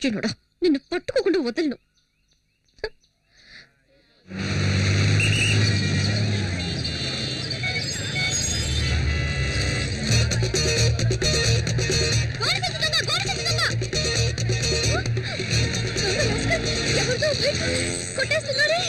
సచ్చినోడా నిన్ను పట్టుకోకుండా వదలను గోడ తెచ్చుతుందా, గోడ తెచ్చుతుందా? ఎవరిదో బయట కొట్టేస్తున్నారే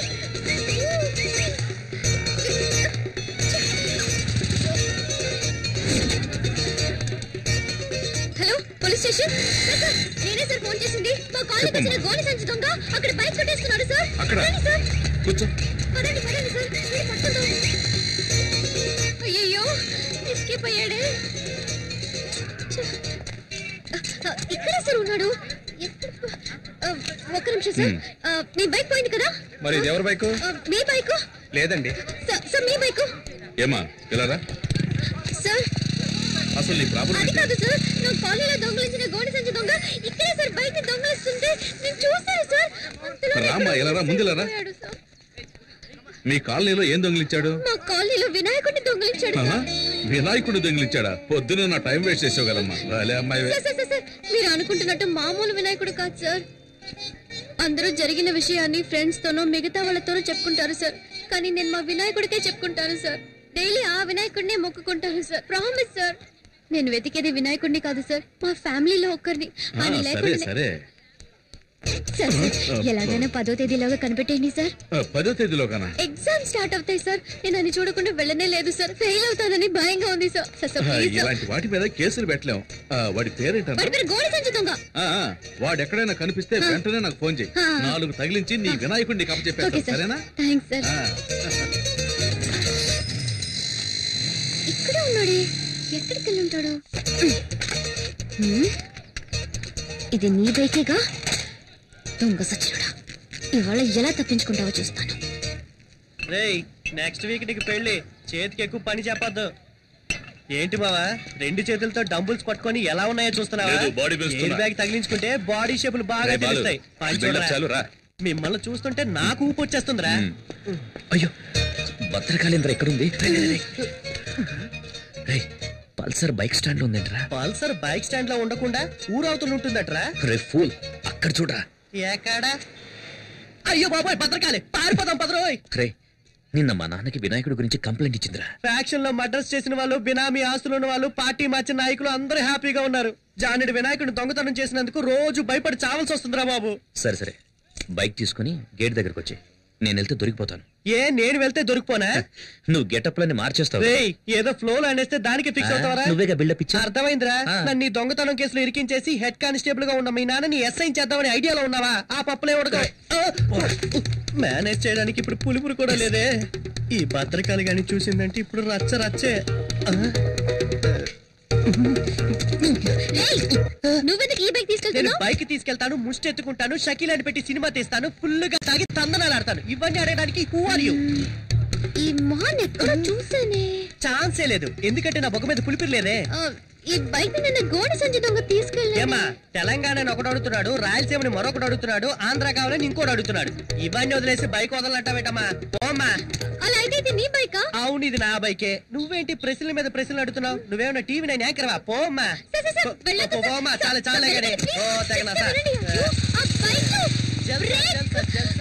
hello police station sir, sir, నేనే సార్ ఫోన్ చేసింది మా కాలనీకి వచ్చిన గోలి సంచి దొంగ అక్కడ బైక్ కొట్టేస్తున్నాడు సార్ అక్కడ? రండి సార్ కూర్చో పదండి పదండి సార్ మీరు పట్టుకుందాం అయ్యయ్యో ఎస్కేప్ అయ్యాడే ఛ. ఆ, ఇక్కడే సార్ ఉన్నాడు ఎక్కడ ఆ, ఒక్క నిమిషం సార్ హ్మ్. ఆ, మీ బైక్ పోయింది కదా మరి ఇది ఎవరి బైకు ఆ, మీ బైక్ లేదండి సార్ సార్ మీ బైక్ ఏమా ఇలారా సార్ అసలు నీ ప్రాబ్లం అది ఏంటి కాదు సార్ నా కాలనీలో దొంగలించిన గోడి సంచి దొంగ ఇక్కడే సార్ బైక్ దొంగలిస్తుంటే నేను చూశాను సార్ అంతలోనే రామ్మా, ఇలా రా, ముందు ఇలా రా. పోయాడు సార్. మీ కాలనీలో ఏం దొంగిలించాడు మా కాలనీలో వినాయకుడిని దొంగలించాడు ఆహా, సార్ వినాయకుడు దొంగిలించాడా పొద్దున నా టైం వేస్ట్ చేసావు కదమ్మా రాలే అమ్మాయి సార్, సార్, సార్, సార్, మీరు అనుకుంటున్నట్టు మామూలు వినాయకుడు కాదు సార్ అందరూ జరిగిన విషయాన్ని ఫ్రెండ్స్ తోనో మిగతా వాళ్ళతోనో చెప్పుకుంటారు సార్ కానీ నేను మా వినాయకుడికే చెప్పుకుంటాను సార్ డైలీ ఆ వినాయకుడినే మొక్కుకుంటాను సార్ ప్రామిస్ సార్ నేను వెతికేది వినాయకుడిని కాదు సార్ మా ఫ్యామిలీలో ఒక్కరిని ఆ, ఆయన సరే లేకుండా సరే సార్ సార్ ఎలాగైనా పదో తేదీలోగా కనిపెట్టేయండి సార్ ఆ, పదో తేదీలో కనా ఎగ్జామ్ స్టార్ట్ అవుతాయి సార్ నేను అని చూడకుండా వెళ్ళనే లేదు సార్ ఫెయిల్ అవుతానని భయంగా ఉంది సార్ సార్ సార్, ఆ, ప్లీజ్ సార్. ఇలాంటి వాటి మీద కేసులు పెట్టలేం ఆ, వాడి పేరేంటన్నా వాడి పేరు గోడి సంచి దొంగ ఆ, ఆ, వాడు ఎక్కడైనా కనిపిస్తే వెంటనే నాకు ఫోన్ చేయి ఆ. నాలుగు తగిలించి నీ వినాయకుడిని ఓకే కప్పచెప్పేస్తాను సార్ సరేనా థ్యాంక్స్ సార్ ఆ, ఇక్కడే ఉన్నాడే ఎక్కడికి వెళ్ళి ఉంటాడు హ్మ్? ఇది నీ బైకేగా దొంగ సచ్చినుడా ఇవాళ ఎలా తప్పించుకుంటావో చూస్తాను రేయ్ నెక్స్ట్ వీక్ నీకు పెళ్లి చేతికి ఎక్కువ పని చెప్పొద్దు ఏంటి బావా రెండు చేతులతో డంబుల్స్ పట్టుకొని ఎలా ఉన్నాయో చూస్తున్నావా లేదు, body పెంచుతున్నా. ఎయిర్ బ్యాగ్ తగిలించుకుంటే బాడీ షేపులు బాగా రేయ్ బాలు, తెలుస్తాయి పని ఈ build-up చూడరా. చాలు, రా. మిమ్మల్ని చూస్తుంటే నాకు ఊపు వచ్చేస్తుందిరా ఉమ్. అయ్యో భద్రకాళేంద్ర ఎక్కడుంది రేయ్, రేయ్, రేయ్. రేయ్ పల్సర్ బైక్ స్టాండ్ లో ఉందేంట్రా పల్సర్ బైక్ స్టాండ్ లో ఉండకుండా ఊరవుతులు ఉంటుందట్రా రే ఫూల్ అక్కడ చూడరా ఎక్కడా అయ్యో బాబాయ్ భద్రకాలి పారిపోదాం పదరోయ్ రే నిన్న మా నాన్నకి వినాయకుడి గురించి కంప్లైంట్ ఇచ్చిందిరా ఫ్యాక్షన్ లో మర్డర్స్ చేసిన వాళ్ళు బినామీ ఆస్తులు ఉన్న వాళ్ళు పార్టీ మార్చిన నాయకులు అందరూ హ్యాపీగా ఉన్నారు జానుడి వినాయకుడిని దొంగతనం చేసినందుకు రోజు భయపడి చావాల్సి వస్తుందిరా బాబు సరే సరే బైక్ తీసుకుని గేట్ దగ్గరకు వచ్చి నేను వెళ్తే దొరికిపోతాను ఏ నేను వెళ్తే దొరికిపోనా నువ్వు గెటప్ లని మార్చేస్తావు రేయ్ ఏదో ఫ్లో లో అనేస్తే దానికి ఫిక్స్ ఆ, అవుతావరా నువ్వేగా బిల్డప్ ఇచ్చా అర్థమైందిరా ఆ. నన్ను ఈ దొంగతనం కేసులో ఇరికించేసి హెడ్ కానిస్టేబుల్ గా ఉన్న మీ నాన్నని ఎస్ఐ చేద్దామని ఐడియాలో ఉన్నావా ఆ పప్పులే ఉడక మేనేజ్ చేయడానికి ఇప్పుడు పులుపురు కూడా లేదే ఈ భద్రకాలి గాని చూసిందంటే ఇప్పుడు రచ్చ రచ్చే ఆ, రేయ్, నువ్వెందుకు ఈ బైక్ నేను తీసుకెళ్తున్నావు బైక్ తీసుకెళ్తాను ముష్టి ఎత్తుకుంటాను షకీలాని పెట్టి సినిమా తీస్తాను ఫుల్ గా తాగి తందనాలు ఆడతాను ఇవన్నీ ఆడడానికి హూ ఆర్ యూ ఈ మొహాన్ని ఎక్కడ చూసానే ఛాన్సే లేదు ఎందుకంటే నా బొక్క మీద పులిపిరి లేదే ఆ, ఈ బైక్ నిన్న గోడ సంచి దొంగ తీసుకెళ్ళా ఏమా తెలంగాణని ఒకడు అడుగుతున్నాడు రాయలసీమని మరొకడు అడుగుతున్నాడు ఆంధ్ర కావాలని ఇంకోటి అడుగుతున్నాడు ఇవన్నీ వదిలేసి బైక్ వదలంటావేటమ్మా పోమ్మా అలా అయితే ఇది నీ బైకా అవును ఇది నా బైకే నువ్వేంటి ప్రశ్నల మీద ప్రశ్నలు అడుగుతున్నావు నువ్వేమన్నా టీవీ నేను యాంకర్వా పోమ్మా సార్, సార్, సార్, పో- వెళ్ళొద్దు పో- సార్. పోమ్మా చాలా సార్, చాలా సార్, గడే వెళ్ళండి, ఓ please. తగిన సార్, వెళ్ళండి. అయ్యో, ఆ బైక్ జల్ బ్రేక్. జల్ జల్